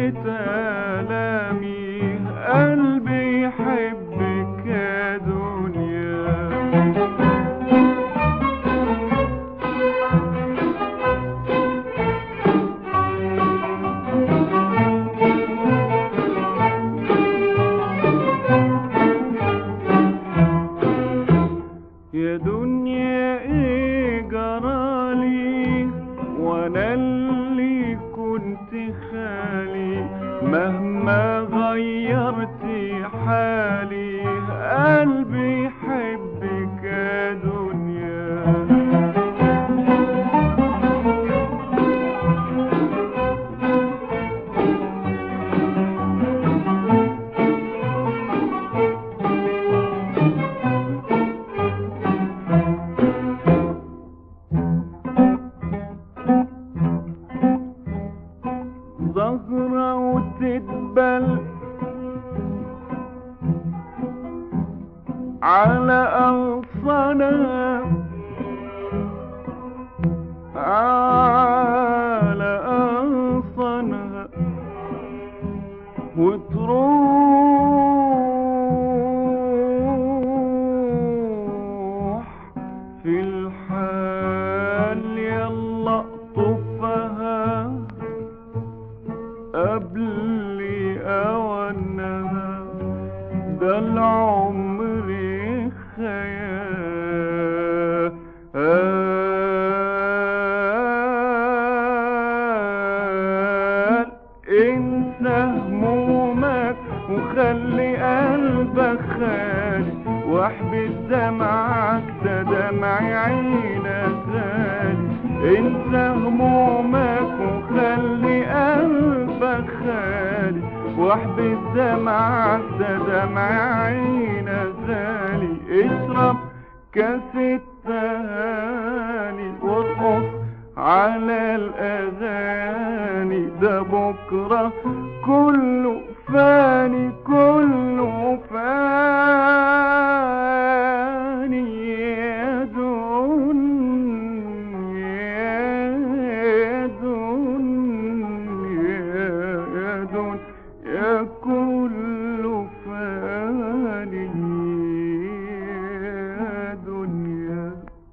كفيت آلامي قلبي يحبك يا دنيا يا دنيا ايه جرالي وانا اللي كنت خالي مهما غيرتي حالي قلبي يحبك يا دنيا زهرة وتدبل على أغصانها على أغصانها وتروح في الحال يلا اقطفها قبل أوانها ده العمر خيال انسى همومك وخلي قلبك خالي واحبس دمعك ده دمع عينك غالي انسى همومك وخلي قلبك خالي واحبس دمعك ده دمع عينك غالي اشرب كاس التهاني وارقص على الاغاني ده بكره كله فاني كله فاني يا دنيا يا دنيا يا دنيا كله فاني يا دنيا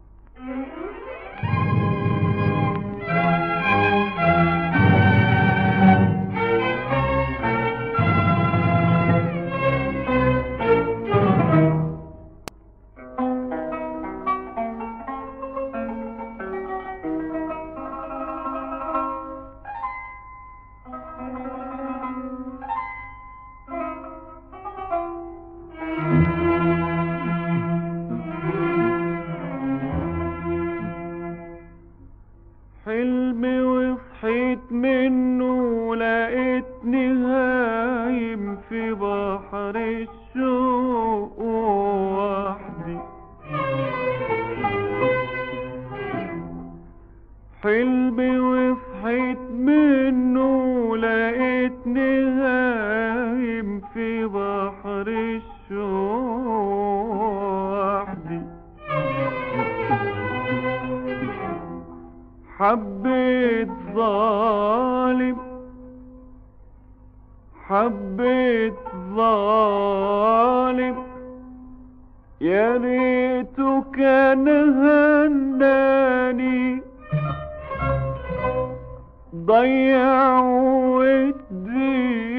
حلمي وصحيت منه لقيتني هايم في بحر الشوق وحدي حلمي وصحيت منه لقيتني هايم في بحر الشوق وحدي حبيت ظالم حبيت ظالم يا ريته كان هناني ضيع ودي